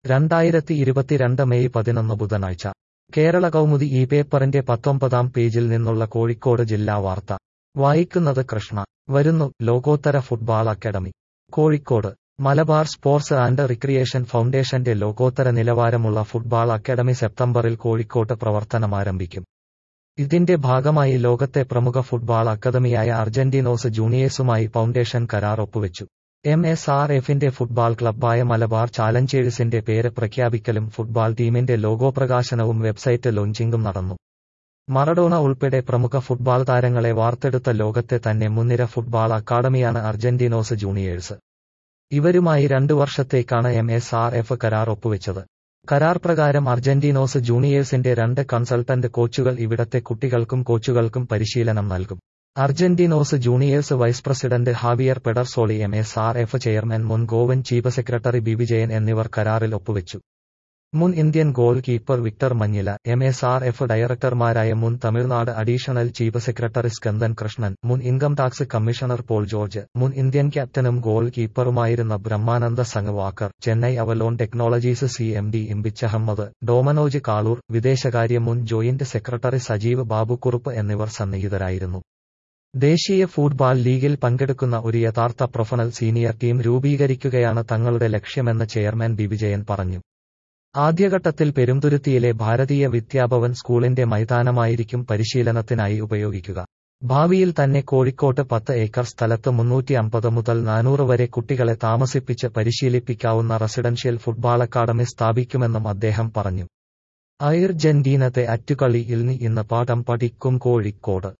രണ്ടായിരത്തി ഇരുപത്തിരണ്ട് മെയ് പതിനൊന്ന് ബുധനാഴ്ച കേരള കൗമുദി ഈ പേപ്പറിന്റെ പത്തൊമ്പതാം പേജിൽ നിന്നുള്ള കോഴിക്കോട് ജില്ലാ വാർത്ത വായിക്കുന്നത് കൃഷ്ണ വരുന്നു ലോകോത്തര football academy Kozhikode Malabar sports and recreation ഫൗണ്ടേഷന്റെ ലോകോത്തര നിലവാരമുള്ള ഫുട്ബാൾ അക്കാദമി സെപ്റ്റംബറിൽ കോഴിക്കോട്ട് പ്രവർത്തനമാരംഭിക്കും ഇതിന്റെ ഭാഗമായി ലോകത്തെ പ്രമുഖ ഫുട്ബാൾ അക്കാദമിയായ അർജന്റീനോസ് ജൂനിയേഴ്സുമായി ഫൗണ്ടേഷൻ കരാർ ഒപ്പുവെച്ചു എം എസ് ആർ എഫിന്റെ ഫുട്ബാൾ ക്ലബ്ബായ മലബാർ ചാലഞ്ചേഴ്സിന്റെ പേര് പ്രഖ്യാപിക്കലും ഫുട്ബാൾ ടീമിന്റെ ലോഗോ പ്രകാശനവും വെബ്സൈറ്റ് ലോഞ്ചിംഗും നടന്നു മറഡോണ ഉൾപ്പെടെ പ്രമുഖ ഫുട്ബാൾ താരങ്ങളെ വാർത്തെടുത്ത ലോകത്തെ തന്നെ മുൻനിര ഫുട്ബാൾ അക്കാദമിയാണ് അർജന്റീനോസ് ജൂനിയേഴ്സ് ഇവരുമായി രണ്ടു വർഷത്തേക്കാണ് എം എസ് ആർ എഫ് കരാർ ഒപ്പുവെച്ചത് കരാർ പ്രകാരം അർജന്റീനോസ് ജൂനിയേഴ്സിന്റെ രണ്ട് കൺസൾട്ടന്റ് കോച്ചുകൾ ഇവിടത്തെ കുട്ടികൾക്കും കോച്ചുകൾക്കും പരിശീലനം നൽകും Argentinos Juniors vice president Javier Pedersoli M S R F chairman മുൻ Goan chief secretary B Vijayan എന്നിവർ കരാറിൽ ഒപ്പുവെച്ചു മുൻ Indian goalkeeper Victor Manjila M S R F ഡയറക്ടർമാരായ മുൻ Tamil Nadu additional chief secretary Skandan Krishnan മുൻ income tax commissioner Paul George മുൻ ഇന്ത്യൻ ക്യാപ്റ്റനും ഗോൾ കീപ്പറുമായിരുന്ന Brahmananda Shankhwalkar Chennai Avalon Technologies C M D Imbichi Ahammed ഡോമനോജ് കാളൂർ വിദേശകാര്യ മുൻ ജോയിന്റ് സെക്രട്ടറി സജീവ് ബാബുക്കുറുപ്പ് എന്നിവർ സന്നിഹിതരായിരുന്നു ദേശീയ ഫുട്ബാൾ ലീഗിൽ പങ്കെടുക്കുന്ന ഒരു യഥാർത്ഥ പ്രൊഫണൽ സീനിയർ ടീം രൂപീകരിക്കുകയാണ് തങ്ങളുടെ ലക്ഷ്യമെന്ന് ചെയർമാൻ ബി വിജയൻ പറഞ്ഞു ആദ്യഘട്ടത്തിൽ പെരുന്തുരുത്തിയിലെ ഭാരതീയ വിദ്യാഭവൻ സ്കൂളിന്റെ മൈതാനമായിരിക്കും പരിശീലനത്തിനായി ഉപയോഗിക്കുക ഭാവിയിൽ തന്നെ കോഴിക്കോട്ട് പത്ത് ഏക്കർ സ്ഥലത്ത് മുന്നൂറ്റി അമ്പത് മുതൽ നാനൂറ് വരെ കുട്ടികളെ താമസിപ്പിച്ച് പരിശീലിപ്പിക്കാവുന്ന റെസിഡൻഷ്യൽ ഫുട്ബാൾ അക്കാദമി സ്ഥാപിക്കുമെന്നും അദ്ദേഹം പറഞ്ഞു അയർജന്റീനത്തെ അറ്റുകളിയിൽ ഇന്ന് പാഠം പഠിക്കും കോഴിക്കോട്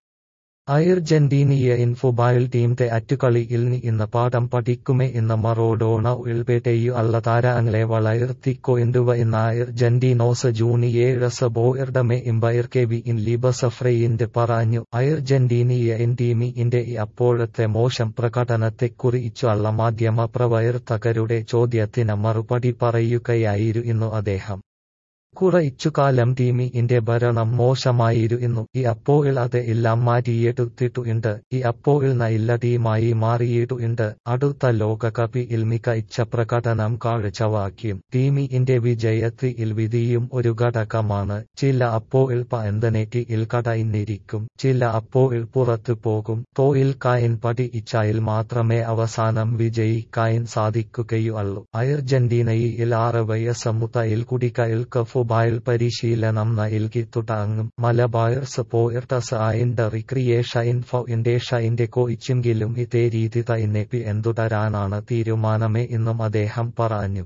അയർജന്റീനിയ ഇൻ ഫുട്ബാൾ ടീമിന്റെ അറ്റുകളിയിൽ ഇന്ന് പാഠം പഠിക്കുമേ ഇന്ന് മറോഡോണ ഉൾപേട്ടയു അല്ല താരങ്ങളെ വളർത്തിക്കൊണ്ടുവ ഇന്ന് അയർജന്റീനോസ് ജൂനിയേഴ്സ് ബോയർഡമെ ഇമ്പയർ വി ഇൻ ലിബസഫ്രയിന്റ് പറഞ്ഞു അയർജന്റീനിയ ഇൻ ടീമിന്റെ അപ്പോഴത്തെ മോശം പ്രകടനത്തെക്കുറിച്ചു അല്ല മാധ്യമ പ്രവർത്തകരുടെ ചോദ്യത്തിന് മറുപടി പറയുകയായിരുന്നു അദ്ദേഹം കുറയിച്ചുകാലം ടീമിന്റെ ഭരണം മോശമായിരുന്നു ഈ അപ്പോയിൽ അത് എല്ലാം മാറ്റിയെടുത്തിട്ടുണ്ട് ഈ അപ്പോയിൽ നല്ല ടീമായി മാറിയിട്ടുണ്ട് അടുത്ത ലോകകപ്പിൽ മികച്ച പ്രകടനം കാഴ്ചവാക്കിയും ടീമിന്റെ വിജയത്തിൽ വിധിയും ഒരു ഘടകമാണ് ചില അപ്പോയിൽ പന്തനെറ്റിൽ കടന്നിരിക്കും ചില അപ്പോയിൽ പുറത്തു പോകും തോയിൽ കായൻ പഠിച്ചാൽ മാത്രമേ അവസാനം വിജയിക്കാൻ സാധിക്കുകയുള്ളൂ അർജന്റീനയിൽ ആറ് വയസ്സ് മുതൽ കുടികൾക്ക് ഫുട്ബാൾ പരിശീലനം നൽകി തുടങ്ങും മലബാർ സ്പോർട്സ് ആൻഡ് റിക്രിയേഷൻ ഫൗണ്ടേഷന്റെ കോച്ചിങ്കിലും ഇതേ രീതി തന്നെ പിന്തുടരാനാണ് തീരുമാനമേ എന്നും അദ്ദേഹം പറഞ്ഞു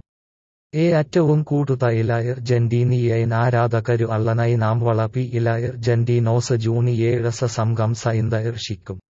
ഏറ്റവും കൂടുതൽ അർജന്റീനിയൻ ആരാധകരു അള്ളനായി നാം വളപ്പിയിൽ അർജന്റീനോസ് ജൂനിയേഴ്സ് സംഘം സന്ദർശിക്കും